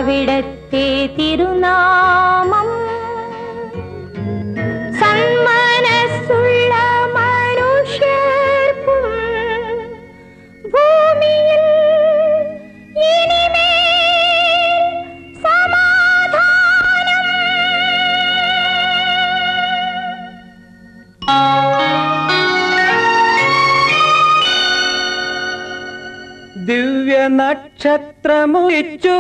അവിടത്തെ തിരുനാമം സന്മനസ്സുള്ള മനുഷ്യർക്കും ഭൂമിയിൽ ഇനിമേൽ സമാധാനം ദിവ്യ നക്ഷത്രമുയിച്ചു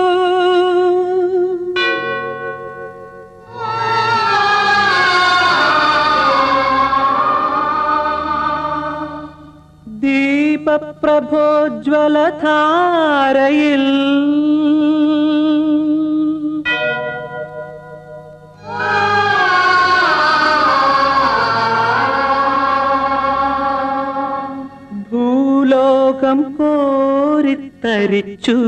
ദീപപ്രഭോജ്വലധാരയിൽ ഭൂലോകം കോരിത്തരിച്ചു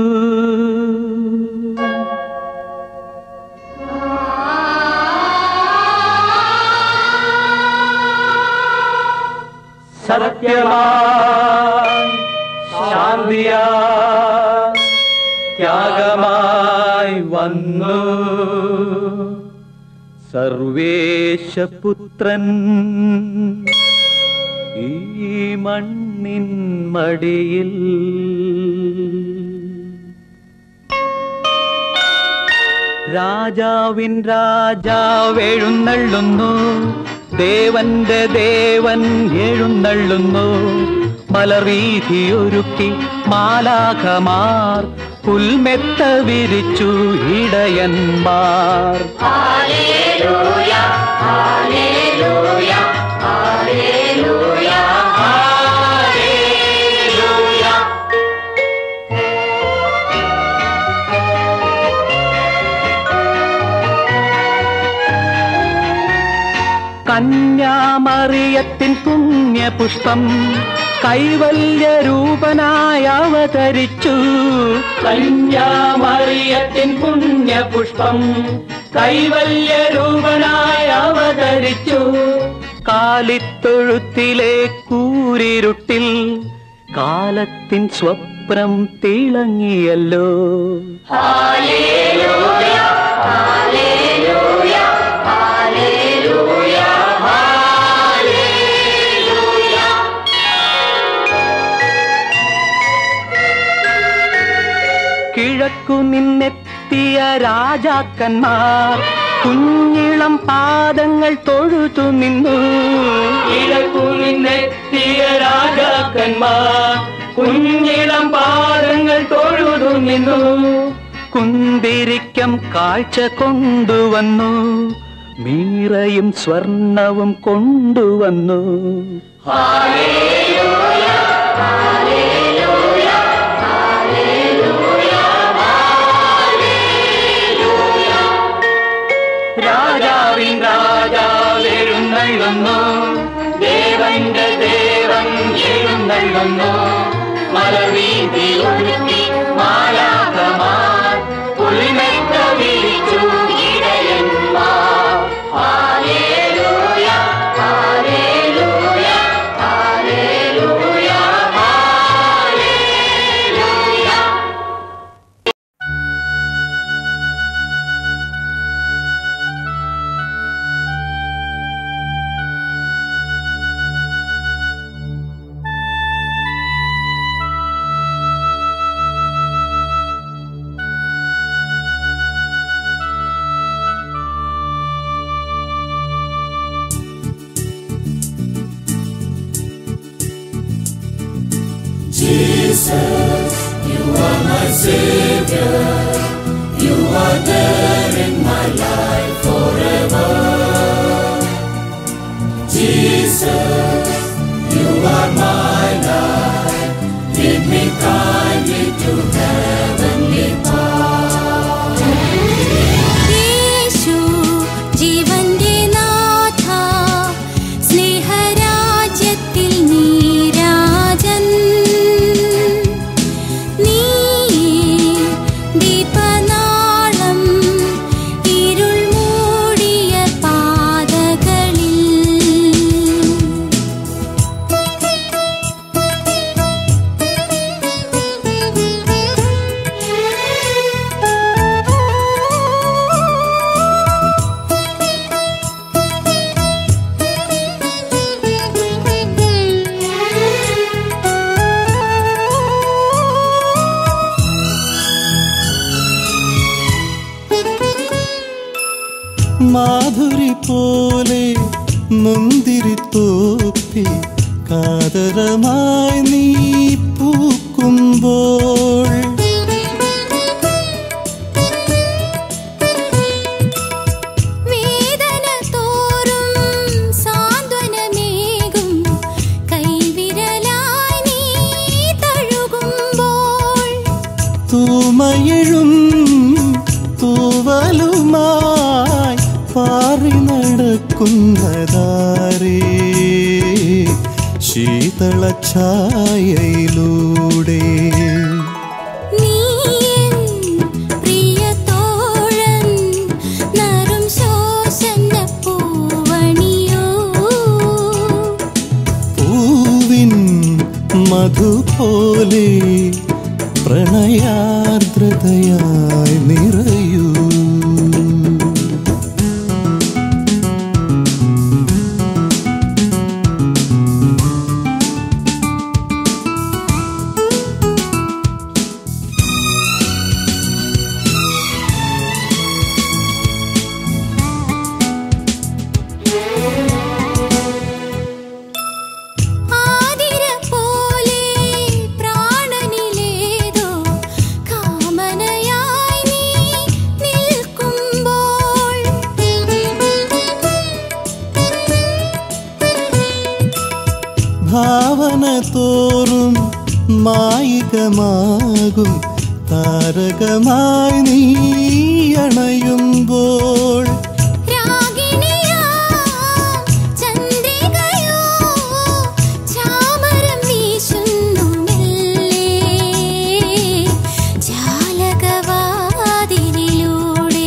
സത്യമായി ശാന്തിയാ ത്യാഗമായി വന്നു സർവേശപുത്രൻ ഈ മണ്ണിൻ മടിയിൽ രാജാവിൻ രാജാവ് എഴുന്നള്ളുന്നു ദേവന്റെ ദേവൻ എഴുന്നള്ളുന്നു മലവീതിയൊരുക്കി മാലാഖമാർ പുൽമെത്ത വിരിച്ചു ഇടയന്മാർ കന്യാമറിയത്തിൻ പുണ്യപുഷ്പം കൈവല്യ രൂപനായി അവതരിച്ചു കന്യാമറിയത്തിൻ പുണ്യപുഷ്പം കൈവല്യ രൂപനായി അവതരിച്ചു കാലിത്തൊഴുത്തിലെ കൂരിരുട്ടിൽ കാലത്തിൻ സ്വപ്നം തിളങ്ങിയല്ലോ കിഴക്കു നിന്നെത്തിയ രാജാക്കന്മാർ കുഞ്ഞിളം പാദങ്ങൾ തൊഴുതു നിന്നു കിഴക്കു നിന്നെത്തിയ രാജാക്കന്മാർ കുഞ്ഞിളം പാദങ്ങൾ തൊഴുതു നിന്നു കുന്തിരിക്കം കാഴ്ച കൊണ്ടുവന്നു മീറയും സ്വർണവും കൊണ്ടുവന്നു രാജാവിൻ രാജാവ് എഴുന്നള്ളുന്നു ദേവന്റെ ദേവൻ എഴുന്നള്ളുന്നു മലവീതി ഒരുക്കി മാലാകമാർ പുലിമെത്ത വിരിച്ചു ഇടയന്മാർ ഹാലേലൂയ ഹാലേലൂയ ഹാലേലൂയ ഹാലേലൂയ യേശു ജീവന്റെ നാഥ സ്നേഹരാജ്യത്തിൽ നീരാജൻ നീ ദീപനാളം ഇരുൾ മൂടിയ പാതകളിൽ മാധുരി പോലെ മുന്തിരിത്തോപ്പിൽ കാതരമായി നീ പൂക്കുമ്പോൾ വേദന തോറും സാന്ത്വനമേകും കൈവിരലായി നീ തഴുകുമ്പോൾ തൂമയിഴും തൂവലുമായി പാറി നടക്കുന്നതാരേ ശീതളഛായയിലൂടെ നീ എൻ പ്രിയതോഴൻ നറും ശോഷന പൂവണിയോ പൂവിൻ മധു പോലെ പ്രണയാർദ്രതയായി നിറയൂ ആതിര പോലെ പ്രാണനിലേതോ കാമനയായി നീ നിൽക്കുമ്പോൾ ഭാവന തോറും മായികമാകും താരകമായി നീ അണയുമ്പോൾ രാഗിണിയാം ചന്ദ്രികയോ ചാമരം വീശുന്നു മെല്ലെ ജാലകവാതിലിലൂടെ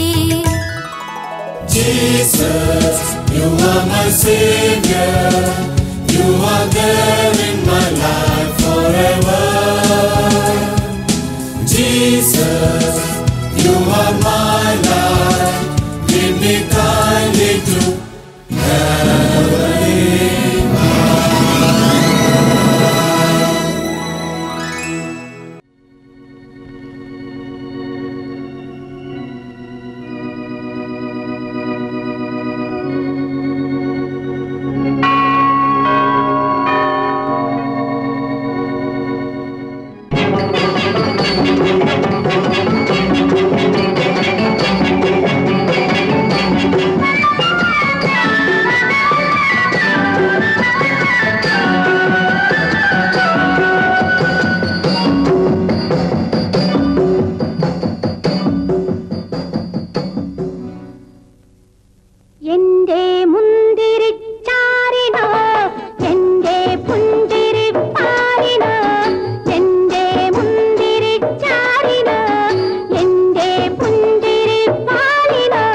എന്റെ മുന്തിരിച്ചാറിന് എന്റെ പുഞ്ചിരിപ്പാലിന് എന്റെ മുന്തിരിച്ചാറിന് എന്റെ പുഞ്ചിരിപ്പാലിന്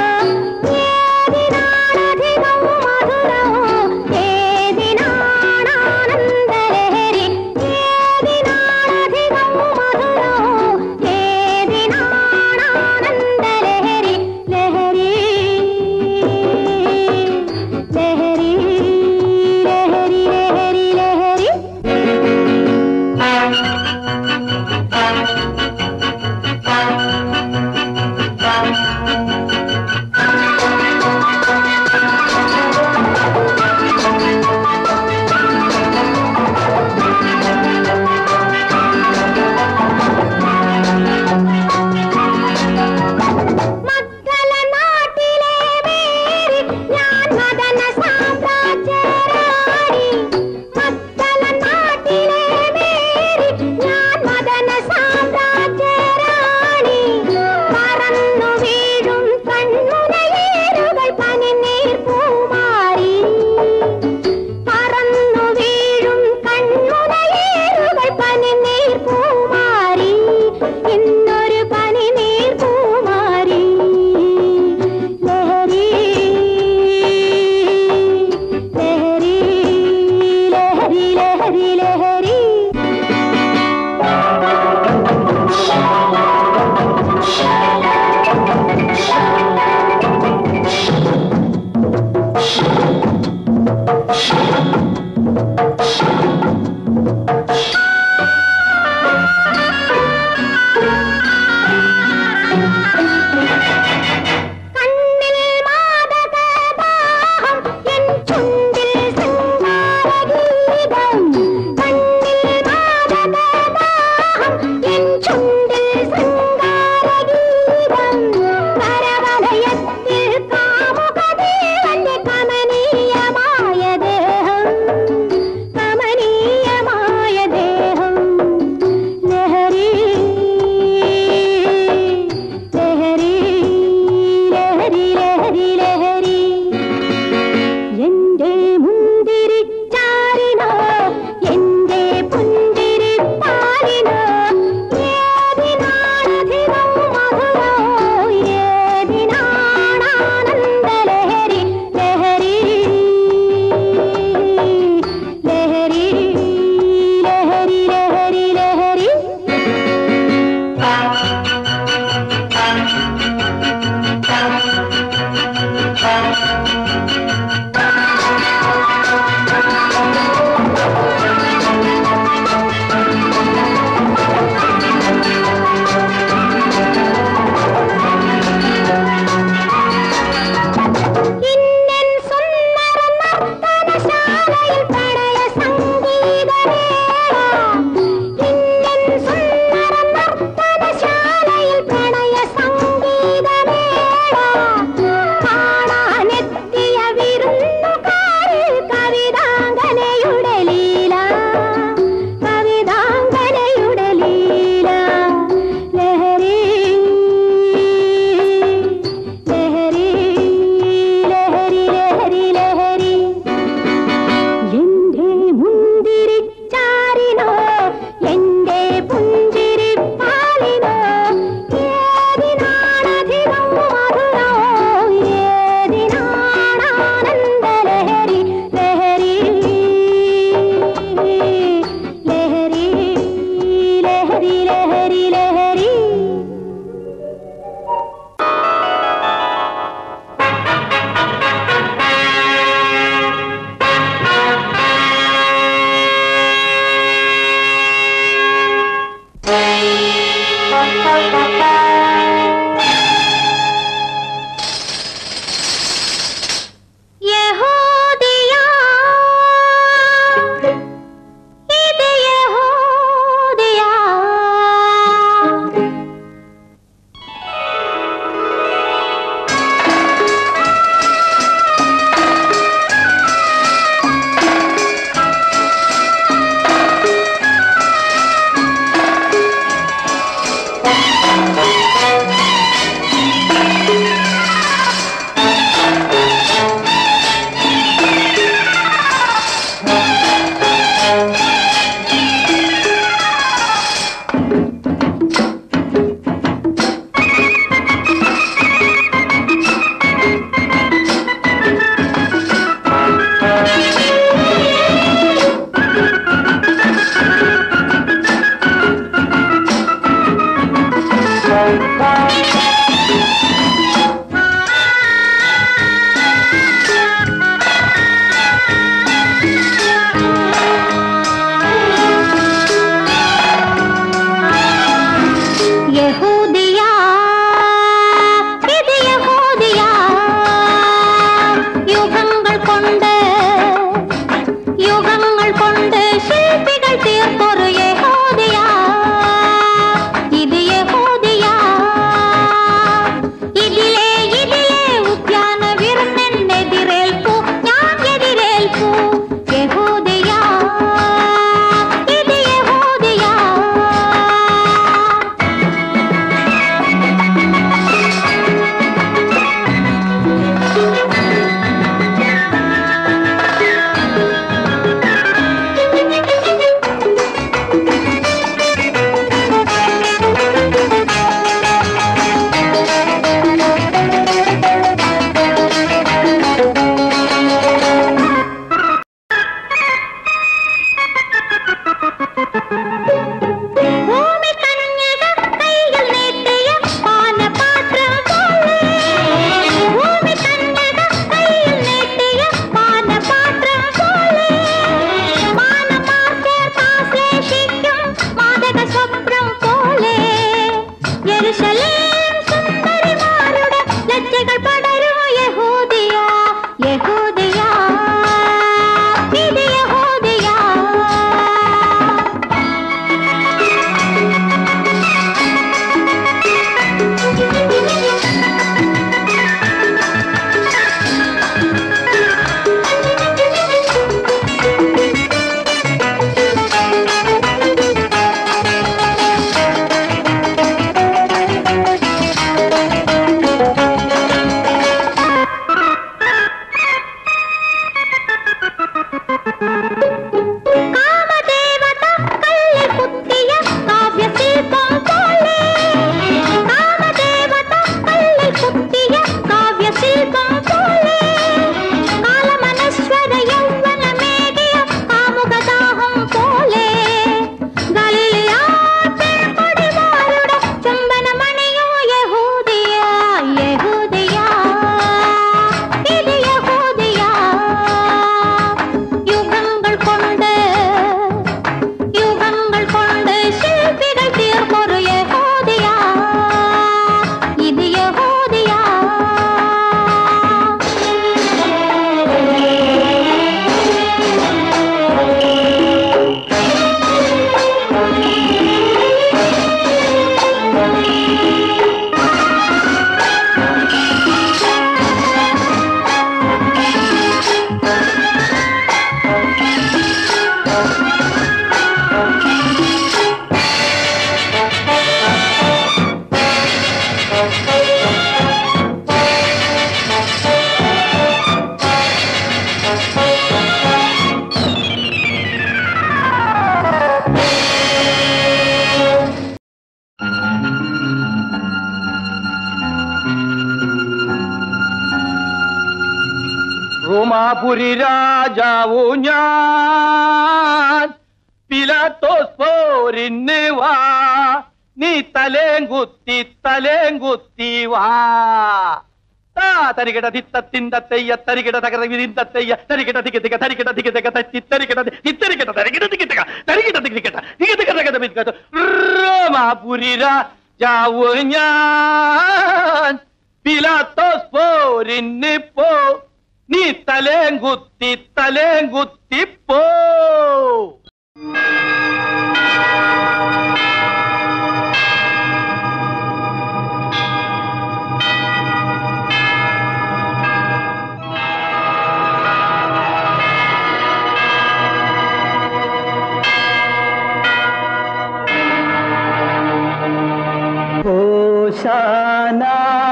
ഏതിനാണധികം മധുരമോ ഏതിനാണാനന്ദലഹരി ഏതിനാണധികം മധുരമോ ഏതിനാണാനന്ദലഹരി ലഹരി കാമദേവത കല്ലിൽ കുത്തിയ കാവ്യശില്പം പോലെ കാമദേവത കല്ലിൽ കുത്തിയ കാവ്യശില്പം പോലെ കാലമനശ്വര യൗവനമേകിയ കാമുകദാഹം പോലെ ഗലീലയാത്തിൽ കൊടിവാളുടെ ചുംബനമണിയോ യഹൂദിയ യഹൂദിയ ഇത് യഹൂദിയ യുഗങ്ങൾ കൊണ്ട് യുഗങ്ങൾ കൊണ്ട് ശില്പികൾ തീർപ്പൊരു യഹൂദിയ ഇത് യഹൂദിയ റോമാപുരി രാജാവു ഞാൻ പിലാത്തോസ് പോരിന്ന് വാ നീ തലേം കുത്തി തലേം കുത്തി വാ താ തരികിട തിത്തത്തിന്ത തെയ്യ തരികിട തകര വിരിന്തത്തെയ്യ തരികിട തിക തിക തരികിട തിക തിക തത്തി തരികിട തിത്തരികിട തരികിട തിക തിക തരികിട തിക തിക തിക തിക തിക തിക തിക റോമാപുരി രാജാവു ഞാൻ പിലാത്തോസ് പോരിന്ന് പോ നീ തലേം കുത്തി തലേം കുത്തി പോ ഹോശാന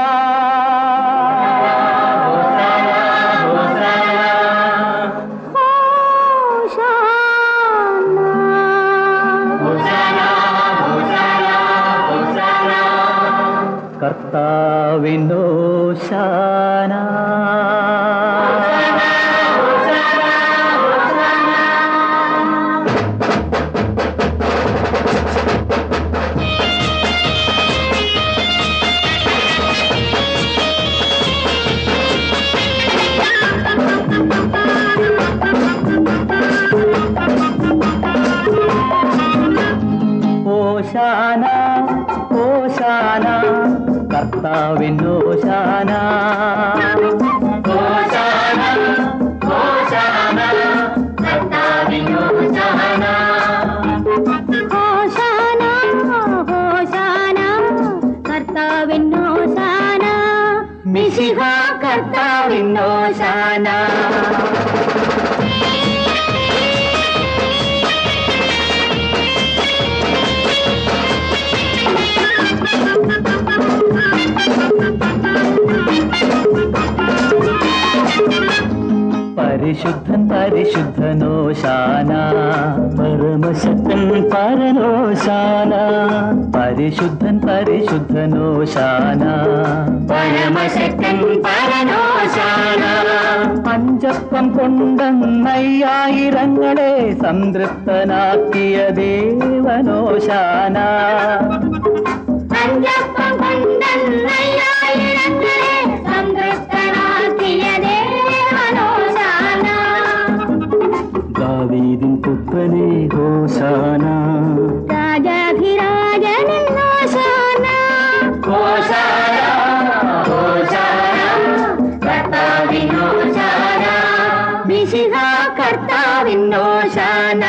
കർത്താവിനോശാന ഓശാന ഓശാന കർത്താവിനോശാന ഹോശാന ഹോശാന കർത്താവിനോശാന മിശിഹ കർത്താവിനോശാന പരിശുദ്ധൻ പരിശുദ്ധനോശാന പരമശക്തൻ പരനോശാന പരിശുദ്ധൻ പരിശുദ്ധനോശാന പരമശക്തൻ പരനോശാന അഞ്ചപ്പം കൊണ്ടെന്നയ്യായിരങ്ങളെ സംതൃപ്തനാക്കിയ ദേവനോശാന അഞ്ചപ്പം കൊണ്ടെന്നയ്യായിരങ്ങളെ സംതൃപ്തനാക്കിയ ദേവനോശാന ദാവീദിൻ പുത്രനെ ഹോശാന രാജാധിരാജനെന്നോശാന മിശിഹ കർത്താവിനോശാന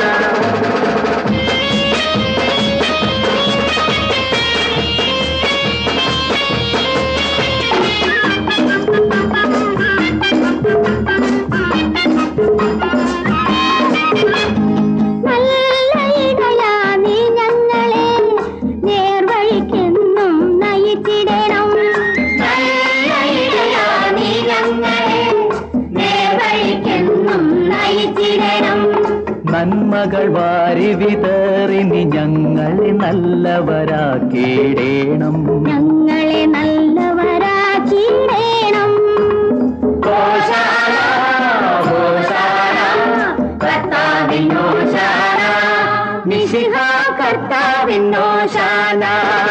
നല്ല ഇടയാ നീ ഞങ്ങളെ നേർവഴിക്കെന്നും നയിച്ചിടണം നീ ഞങ്ങളെ നേർവഴിക്കെന്നും നയിച്ചിടണം നന്മകൾ വാരി വിതറിനി ഞങ്ങളെ നല്ലവരാക്കിയിടേണം ഞങ്ങളെ നല്ലവരാക്കിയിടേണം ഹോശാന, ഹോശാന, കർത്താവിനോശാന, മിശിഹ കർത്താവിനോശാന.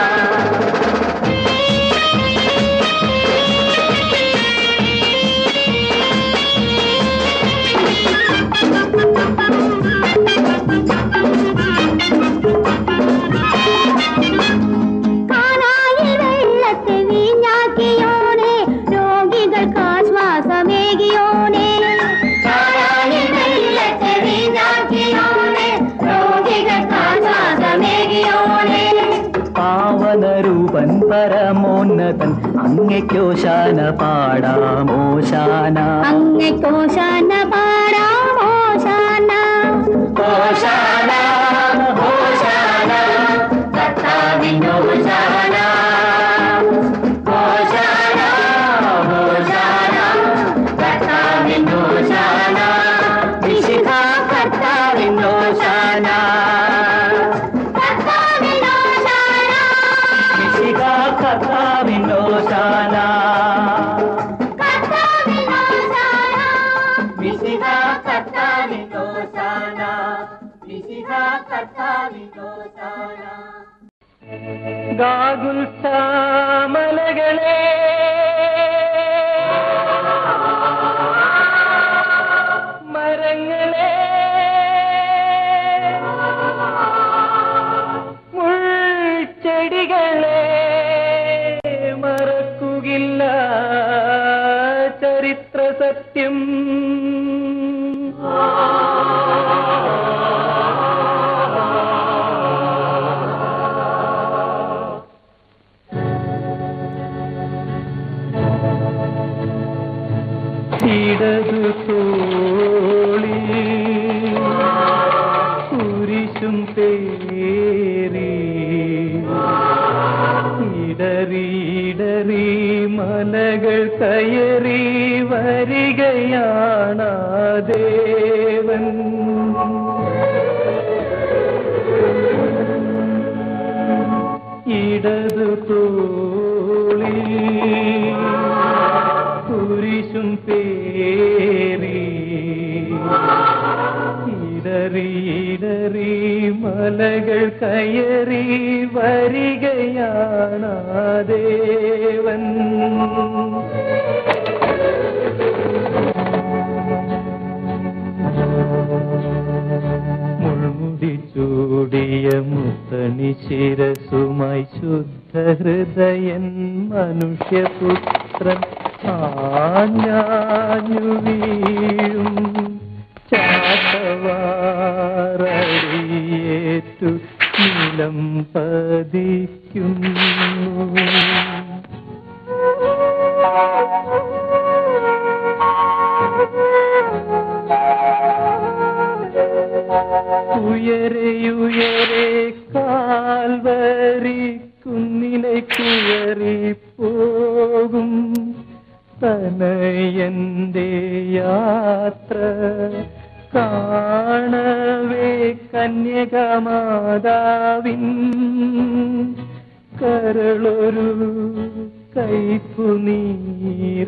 കാനായിൽ വെള്ളത്തെ വീഞ്ഞാക്കിയോനെ രോഗികൾക്ക് ആശ്വാസമേകിയോനെ കാനായിൽ വെള്ളത്തെ വീഞ്ഞാക്കിയോനെ രോഗികൾക്ക് ആശ്വാസമേകിയോനെ പാവനരൂപൻ പരമോന്നതൻ അങ്ങയ്ക്കോശാന പാടാമോശാന അങ്ങോശാന പാടാമോശാന ഹോശാന, ഹോശാന, കർത്താവിനോശാന. ഹോശാന, ഹോശാന, കർത്താവിനോശാന. മിശിഹ കർത്താവിനോശാന. മിശിഹ കർത്താവിനോശാന. മിശിഹ കർത്താവിനോശാന. മിശിഹ കർത്താവിനോശാന. ഗാഗുൽത്താമലകളെ മരങ്ങളെ മുൾച്ചെടികളെ മറക്കുകില്ല ചരിത്ര സത്യം ഇടതു തോളി കുരിശും പേരി ഇടറിയിടറി മലകൾ കയറി വരികയാണ് ദേവൻ ഇടതു തോളി കുരിശും പേരി ഇടറിയിടറി മലകൾ കയറി വരികയാണ് ദേവൻ മുൾമുടി ചൂടിയ മുത്തണി ശിരസുമായി ശുദ്ധ ഹൃദയൻ മനുഷ്യപുത്രൻ ആഞ്ഞാഞ്ഞു വീഴും ചാട്ടവാറടിയേറ്റു നിലം പതിക്കുന്നു ഉയരെയുയരെ കാൽവരി കുന്നിലേക്കുയറി പോകും തനയന്റെ യാത്ര കാണവേ കന്യകമാതാവിൻ കരളൊരു കൈപ്പു നീർ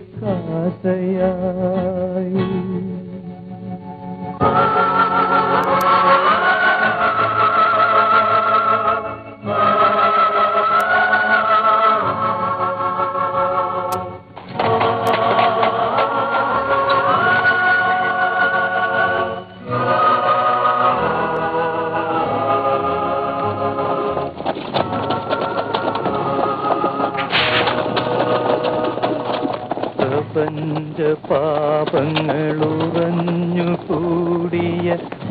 കാസയായി പ്രപഞ്ച പാപങ്ങളുറഞ്ഞു കൂടിയ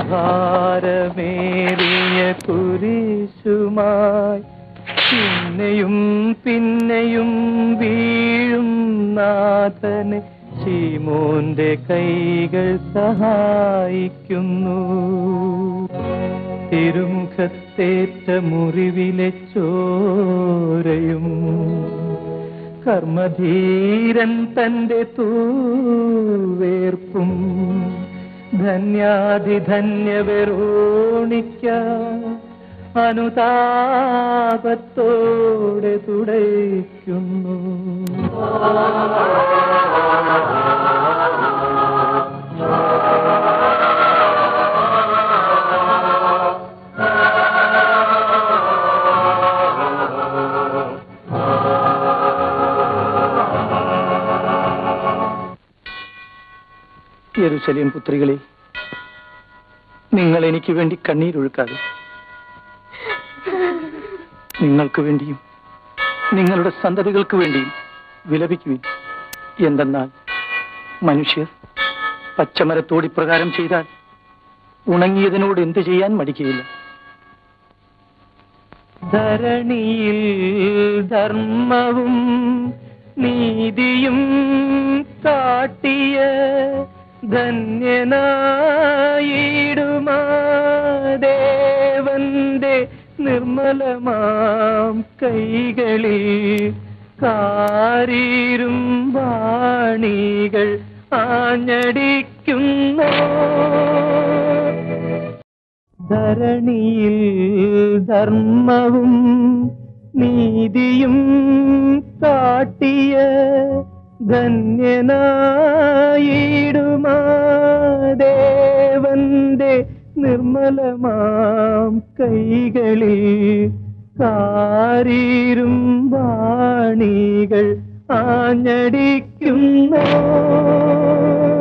ഭാരമേറിയ കുരിശുമായി പിന്നെയും പിന്നെയും വീഴും നാഥനെ ശീമോന്റെ കൈകൾ സഹായിക്കുന്നു തിരുമുഖത്തേറ്റ മുറിവിലെ ചോരയും കർമ്മധീരൻ തന്റെ തൂവേർപ്പും ധന്യാധിധന്യ വെറോണിക്ക അനുതാപത്തോടെ തുടയ്ക്കുന്നു യെരുശലേം പുത്രികളെ നിങ്ങൾ എനിക്ക് വേണ്ടി കണ്ണീരൊഴുക്കാതെ നിങ്ങൾക്ക് വേണ്ടിയും നിങ്ങളുടെ സന്തതികൾക്ക് വേണ്ടിയും വിലപിക്കുവിൻ എന്തെന്നാൽ മനുഷ്യർ പച്ചമരത്തോട് ഇപ്രകാരം ചെയ്താൽ ഉണങ്ങിയതിനോട് എന്ത് ചെയ്യാൻ മടിക്കുകയില്ല ധരണിയിൽ ധർമ്മവും നീതിയും കാട്ടിയ ധന്യനായിടുമാ ദേവന്റെ നിർമ്മലമാം കൈകളിൽ കാരീരും വാണികൾ ആഞ്ഞടിക്കുന്നു ധരണിയിൽ ധർമ്മവും നീതിയും കാട്ടിയ ധന്യനായിടുമാ ദേവന്റെ നിർമ്മലമാം കൈകളിൽ കാരീരും വാണികൾ ആഞ്ഞടിക്കുന്നു